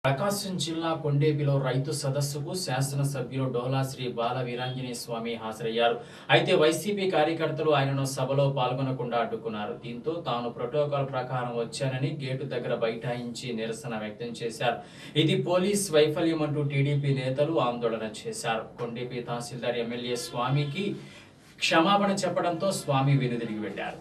ప్రకాశం జిల్లా కొండేపిలో రైతు సదస్సుకు శాసనసభ్యులు డోలా శ్రీ బాల వీరాంజనేయ స్వామి హాజరయ్యారు అయితే వైసీపీ కార్యకర్తలు ఆయనను సభలో పాల్గొనకుండా అడ్డుకున్నారు దీంతో తాను ప్రోటోకాల్ ప్రకారం వచ్చానని గేటు దగ్గర బైఠాయించి నిరసన వ్యక్తం చేశారు ఇది పోలీస్ వైఫల్యం అంటూ టీడీపీ నేతలు ఆందోళన చేశారు కొండేపి తహసీల్దార్ ఎమ్మెల్యే స్వామికి క్షమాపణ చెప్పడంతో స్వామి వెనుదిరిగి వెళ్లారు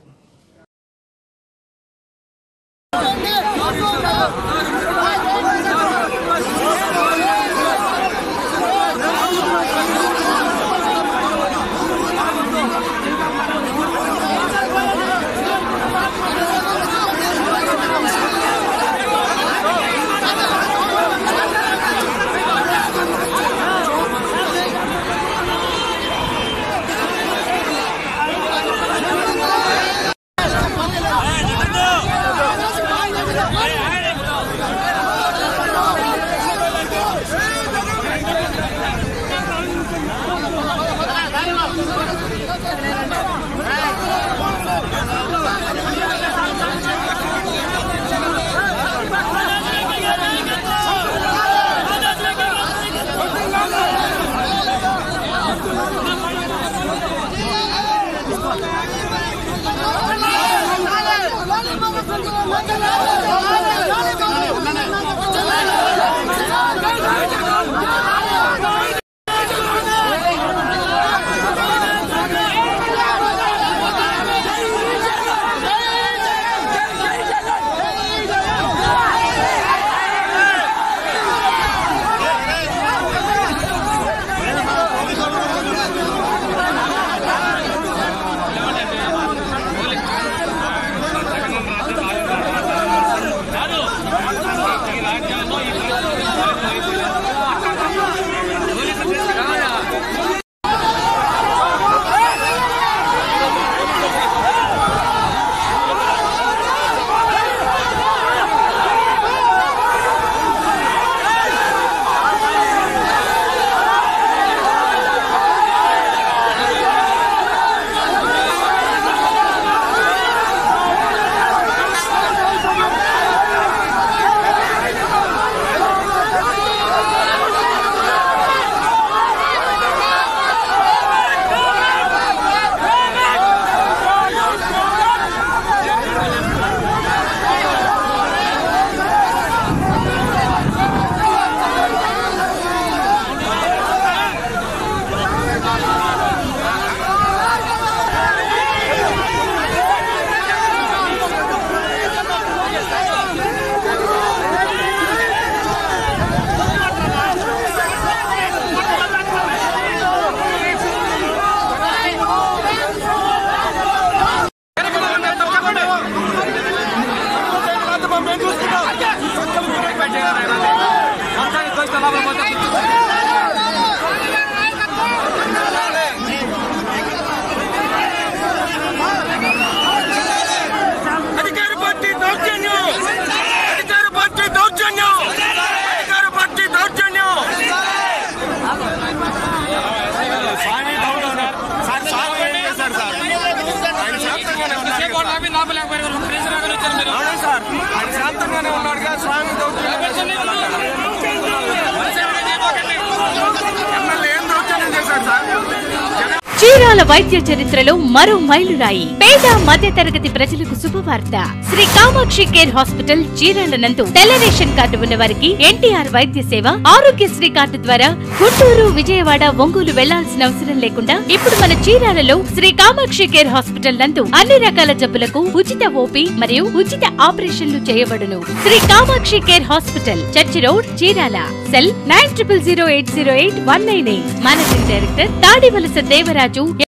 అధికార పార్టీ దౌర్జన్యం అధికార పార్టీ దౌర్జన్యం అధికార పార్టీ దౌర్జన్యం స్వామి దౌర్జన్యం. సార్ స్వామి ఏం చేశారు సార్ ఆయన శాంతంగానే ఉన్నాడు కదా. అవును సార్ ఆయన శాంతంగానే ఉన్నాడుగా స్వామి దౌర్జన్యం చేశారు. ఎమ్మెల్యే ఏం దౌర్జన్యం చేశారు సార్ జగన్ చీరాల వైద్య చరిత్రలో మరో మైలురాయి పేద మధ్య తరగతి ప్రజలకు శుభవార్త శ్రీ కామాక్షి కేర్ హాస్పిటల్ చీరాల నందు తెల్ల రేషన్ కార్డు ఉన్న వారికి ఎన్టీఆర్ వైద్య సేవ ఆరోగ్యశ్రీ కార్డు ద్వారా గుంటూరు విజయవాడ ఒంగోలు వెళ్లాల్సిన అవసరం లేకుండా ఇప్పుడు మన చీరాలలో శ్రీ కామాక్షి కేర్ హాస్పిటల్ నందు అన్ని రకాల జబ్బులకు ఉచిత ఓపీ మరియు ఉచిత ఆపరేషన్లు చేయబడును Shri Kamakshi care hospital church road Chirala cell nine triple zero eight zero eight one nine eight managing director Tadivalasa Devaraju